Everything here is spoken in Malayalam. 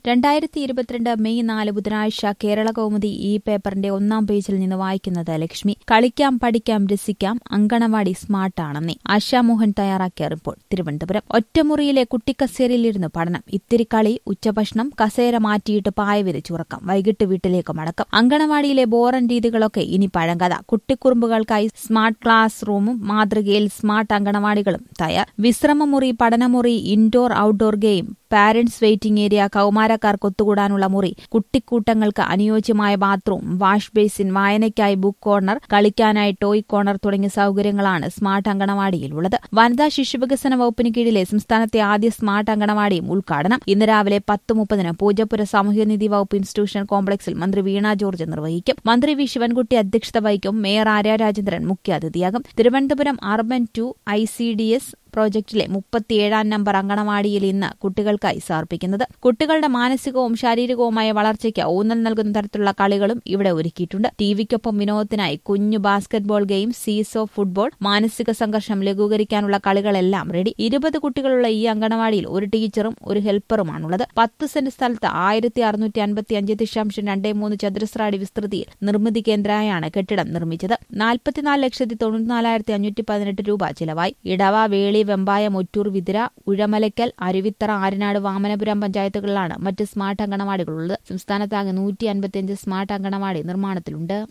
രണ്ടായിരത്തി ഇരുപത്തിരണ്ട് മെയ് നാല് ബുധനാഴ്ച കേരള കൗമുദി ഈ പേപ്പറിന്റെ ഒന്നാം പേജിൽ നിന്ന് വായിക്കുന്നത് ലക്ഷ്മി കളിക്കാം പഠിക്കാം രസിക്കാം അങ്കണവാടി സ്മാർട്ടാണെന്നേ ആശാമോഹൻ തയ്യാറാക്കിയ റിപ്പോർട്ട് തിരുവനന്തപുരം ഒറ്റമുറിയിലെ കുട്ടിക്കസേരയിലിരുന്ന് പഠനം ഇത്തിരി കളി ഉച്ചഭക്ഷണം കസേര മാറ്റിയിട്ട് പായ വിരിച്ചുറക്കം വൈകിട്ട് വീട്ടിലേക്ക് മടക്കം അങ്കണവാടിയിലെ ബോറൻ രീതികളൊക്കെ ഇനി പഴങ്കഥ കുട്ടിക്കുറുമ്പുകൾക്കായി സ്മാർട്ട് ക്ലാസ് റൂമും മാതൃകയിൽ സ്മാർട്ട് അങ്കണവാടികളും തയ്യാർ വിശ്രമമുറി പഠനമുറി indoor outdoor game parents waiting area കൌമാരക്കാർക്ക് ഒത്തുകൂടാനുള്ള മുറി കുട്ടിക്കൂട്ടങ്ങൾക്ക് അനുയോജ്യമായ ബാത്റൂം വാഷ് ബേസിൻ വായനയ്ക്കായി ബുക്ക് കോർണർ കളിക്കാനായി ടോയ് കോർണർ തുടങ്ങിയ സൌകര്യങ്ങളാണ് സ്മാർട്ട് അങ്കണവാടിയിലുള്ളത് വനിതാ ശിശുവികസന വകുപ്പിന് കീഴിലെ സംസ്ഥാനത്തെ ആദ്യ സ്മാർട്ട് അങ്കണവാടിയും ഉദ്ഘാടനം ഇന്ന് രാവിലെ പത്ത് മുപ്പതിന് പൂജപ്പുര സാമൂഹ്യനീതി വകുപ്പ് ഇൻസ്റ്റിറ്റ്യൂഷൻ കോംപ്ലക്സിൽ മന്ത്രി വീണ ജോർജ് നിർവഹിക്കും മന്ത്രി വി ശിവൻകുട്ടി അധ്യക്ഷത വഹിക്കും മേയർ ആര്യ രാജേന്ദ്രൻ മുഖ്യാതിഥിയാകും Thiruvananthapuram urban two I C D S പ്രോജക്റ്റിലെ മുപ്പത്തിയേഴാം നമ്പർ അങ്കണവാടിയിൽ ഇന്ന് കുട്ടികൾക്കായി സമർപ്പിക്കുന്നത് കുട്ടികളുടെ മാനസികവും ശാരീരികവുമായ വളർച്ചയ്ക്ക് ഊന്നൽ നൽകുന്ന തരത്തിലുള്ള കളികളും ഇവിടെ ഒരുക്കിയിട്ടുണ്ട് ടിവിക്കൊപ്പം വിനോദത്തിനായി കുഞ്ഞു ബാസ്കറ്റ്ബോൾ ഗെയിം സീസോ ഫുട്ബോൾ മാനസിക സംഘർഷം ലഘൂകരിക്കാനുള്ള കളികളെല്ലാം റെഡി ഇരുപത് കുട്ടികളുള്ള ഈ അങ്കണവാടിയിൽ ഒരു ടീച്ചറും ഒരു ഹെൽപ്പറുമാണുള്ളത് പത്ത് സെന്റ് സ്ഥലത്ത് ആയിരത്തി അറുന്നൂറ്റി അൻപത്തി അഞ്ച് ദശാംശം രണ്ടേ മൂന്ന് ചതുരശ്ര അടി വിസ്തൃതിയിൽ നിർമ്മിതി കേന്ദ്രമായാണ് കെട്ടിടം നിർമ്മിച്ചത് നാൽപ്പത്തിനാല് ലക്ഷത്തി തൊണ്ണൂറ്റിനാലായിരത്തി അഞ്ഞൂറ്റി പതിനെട്ട് രൂപ ചിലവായി ഇടവ വേളി വെമ്പായ മുറ്റൂർ വിതിര ഉഴമലയ്ക്കൽ അരുവിത്തറ ആരനാട് വാമനപുരം പഞ്ചായത്തുകളിലാണ് മറ്റ് സ്മാർട്ട് അങ്കണവാടികളുള്ളത് സംസ്ഥാനത്താകെ നൂറ്റി അൻപത്തിയഞ്ച് സ്മാർട്ട് അങ്കണവാടി നിർമ്മാണത്തിലുണ്ട്